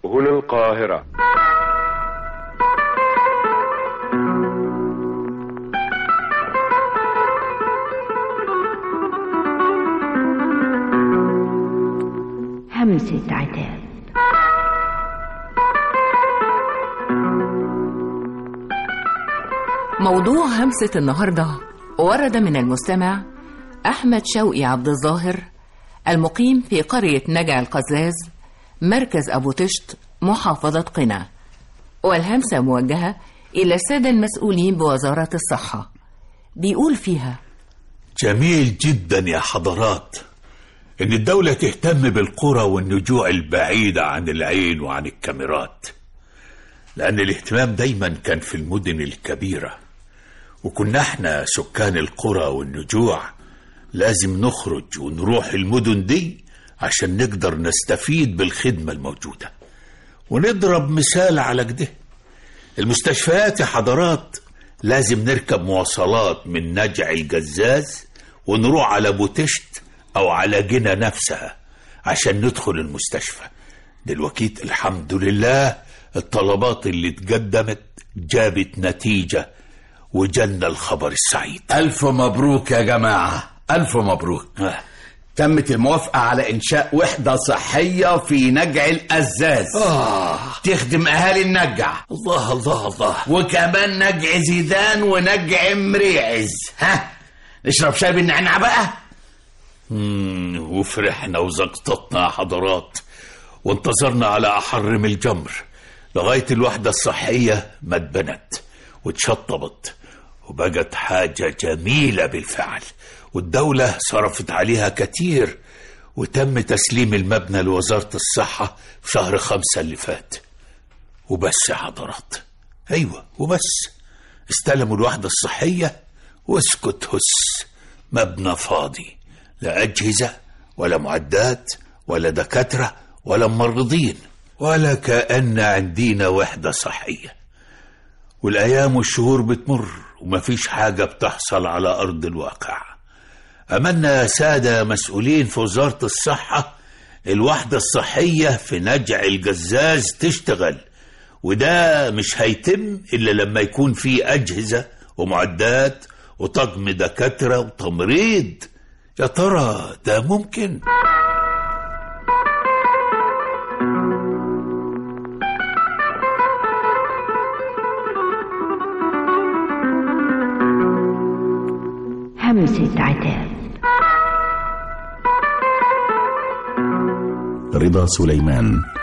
هنا القاهرة همسة عتاب موضوع همسة النهاردة ورد من المستمع أحمد شوقي عبد الظاهر المقيم في قرية نجع القزاز مركز أبو تشت محافظة قنا والهمسة موجهة إلى السادة المسؤولين بوزارة الصحة بيقول فيها جميل جدا يا حضرات ان الدولة تهتم بالقرى والنجوع البعيدة عن العين وعن الكاميرات لان الاهتمام دايما كان في المدن الكبيرة وكنا احنا سكان القرى والنجوع لازم نخرج ونروح المدن دي عشان نقدر نستفيد بالخدمة الموجودة ونضرب مثال على كده المستشفيات يا حضرات لازم نركب مواصلات من نجع الجزاز ونروح على بوتشت او على جنة نفسها عشان ندخل المستشفى دلوقتي الحمد لله الطلبات اللي اتقدمت جابت نتيجة وجالنا الخبر السعيد ألف مبروك يا جماعة ألف مبروك آه. تمت الموافقة على إنشاء وحدة صحية في نجع الأزاز آه تخدم أهالي النجع الله الله الله وكمان نجع زيدان ونجع مريعز ها نشرب شاي بالنعناع بقى مم، وفرحنا وزقططنا يا حضرات وانتظرنا على أحر من الجمر لغاية الوحدة الصحية ما اتبنت واتشطبت وبقت حاجة جميلة بالفعل والدولة صرفت عليها كتير وتم تسليم المبنى لوزارة الصحة في شهر خمسة اللي فات وبس يا حضرات أيوة وبس استلموا الوحدة الصحية واسكت هس مبنى فاضي لا أجهزة ولا معدات ولا دكاترة ولا ممرضين ولا كأن عندنا وحدة صحية والأيام والشهور بتمر ومفيش حاجة بتحصل على أرض الواقع أمنا يا سادة مسؤولين في وزارة الصحة الوحدة الصحية في نجع الجزاز تشتغل وده مش هيتم إلا لما يكون في أجهزة ومعدات وطقم دكاترة وتمريض يا ترى ده ممكن؟ همسة عتاب رضا سليمان